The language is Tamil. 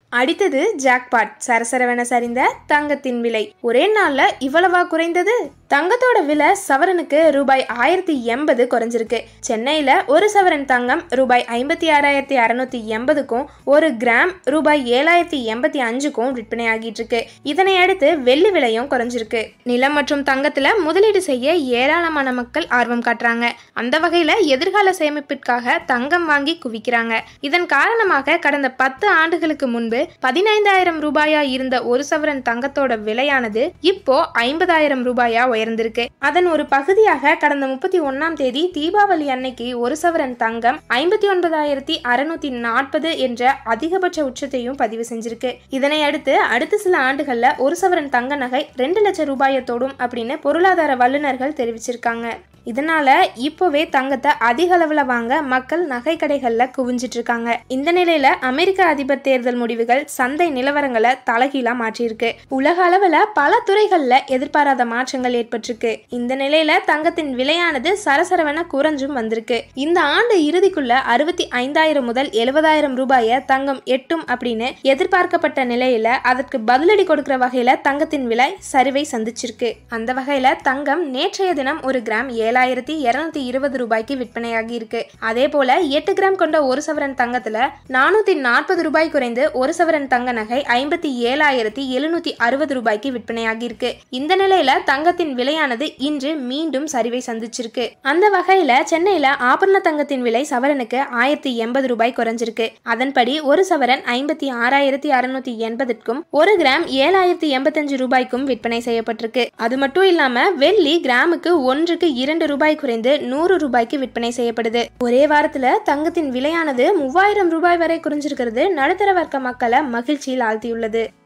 அடித்தது ஜாக்பாட் சரசரவென சரிந்த தங்கத்தின் விலை ஒரே நாள்ல இவ்வளவா குறைந்தது தங்கத்தோட விலை சவரனுக்கு ரூபாய் ஆயிரத்தி எண்பது குறைஞ்சிருக்கு சென்னையில ஒரு சவரன் தங்கம் ரூபாய் ஐம்பத்தி ஆறாயிரத்தி அறுநூத்தி எண்பதுக்கும் ஒரு கிராம் ரூபாய் ஏழாயிரத்தி எண்பத்தி அஞ்சுக்கும் விற்பனை ஆகிட்டு இருக்கு இதனை அடுத்து வெள்ளி விலையும் குறைஞ்சிருக்கு நிலம் மற்றும் தங்கத்துல முதலீடு செய்ய ஏராளமான மக்கள் ஆர்வம் காட்டுறாங்க அந்த வகையில எதிர்கால சேமிப்பிற்காக தங்கம் வாங்கி குவிக்கிறாங்க இதன் காரணமாக கடந்த பத்து ஆண்டுகளுக்கு முன்பு பதினைந்தாயிரம் ரூபாயா இருந்த ஒரு சவரன் தங்கத்தோட விலையானது இப்போ ஐம்பதாயிரம் ரூபாயா உயர்ந்திருக்கு அதன் ஒரு பகுதியாக கடந்த முப்பத்தி ஒன்னாம் தேதி தீபாவளி அன்னைக்கு ஒரு சவரன் தங்கம் ஐம்பத்தி ஒன்பதாயிரத்தி அறுநூத்தி நாற்பது என்ற அதிகபட்ச உச்சத்தையும் பதிவு செஞ்சிருக்கு இதனை அடுத்து அடுத்த சில ஆண்டுகள்ல ஒரு சவரன் தங்க நகை ரெண்டு லட்சம் ரூபாயை தொடும் அப்படின்னு பொருளாதார வல்லுநர்கள் தெரிவிச்சிருக்காங்க இதனால இப்போவே தங்கத்தை அதிக அளவில் வாங்க மக்கள் நகை கடைகளில் குவிஞ்சிட்டு இருக்காங்க இந்த நிலையில அமெரிக்க அதிபர் தேர்தல் முடிவுகள் சந்தை நிலவரங்களை தலைகீழா மாற்றியிருக்கு உலக அளவில் பல துறைகளில் எதிர்பாராத மாற்றங்கள் ஏற்பட்டிருக்கு இந்த நிலையில தங்கத்தின் விலையானது சரசரவென குறைஞ்சும் வந்திருக்கு இந்த ஆண்டு இறுதிக்குள்ள அறுபத்தி ஐந்தாயிரம் முதல் எழுபதாயிரம் ரூபாயை தங்கம் எட்டும் அப்படின்னு எதிர்பார்க்கப்பட்ட நிலையில அதற்கு பதிலடி கொடுக்கிற வகையில தங்கத்தின் விலை சரிவை சந்திச்சிருக்கு அந்த வகையில தங்கம் நேற்றைய தினம் ஒரு கிராம் ஏழாயிரத்தி இருநூத்தி இருபது ரூபாய்க்கு விற்பனையாகி இருக்கு அதே போல எட்டு கிராம் கொண்ட ஒரு சவரன் தங்கத்துல நானூத்தி நாற்பது ரூபாய் குறைந்து ஒரு சவரன் தங்க நகை ஐம்பத்தி ஏழாயிரத்தி எழுநூத்தி அறுபது ரூபாய்க்கு விற்பனையாகி இருக்கு இந்த நிலையில தங்கத்தின் விலையானது இன்று மீண்டும் சரிவை சந்திச்சிருக்கு அந்த வகையில சென்னையில ஆபரண தங்கத்தின் விலை சவரனுக்கு ஆயிரத்தி எண்பது ரூபாய் குறைஞ்சிருக்கு அதன்படி ஒரு சவரன் ஐம்பத்தி ஆறாயிரத்தி அறுநூத்தி எண்பதுக்கும் ஒரு கிராம் ஏழாயிரத்தி எண்பத்தஞ்சு ரூபாய்க்கும் விற்பனை செய்யப்பட்டிருக்கு அது மட்டும் இல்லாம வெள்ளி கிராமுக்கு ஒன்றுக்கு இரண்டு ரூபாய் குறைந்து நூறு ரூபாய்க்கு விற்பனை செய்யப்படுது ஒரே வாரத்துல தங்கத்தின் விலையானது மூவாயிரம் ரூபாய் வரை குறைஞ்சிருக்கிறது நடுத்தர வர்க்க மக்களை மகிழ்ச்சியில் ஆழ்த்தியுள்ளது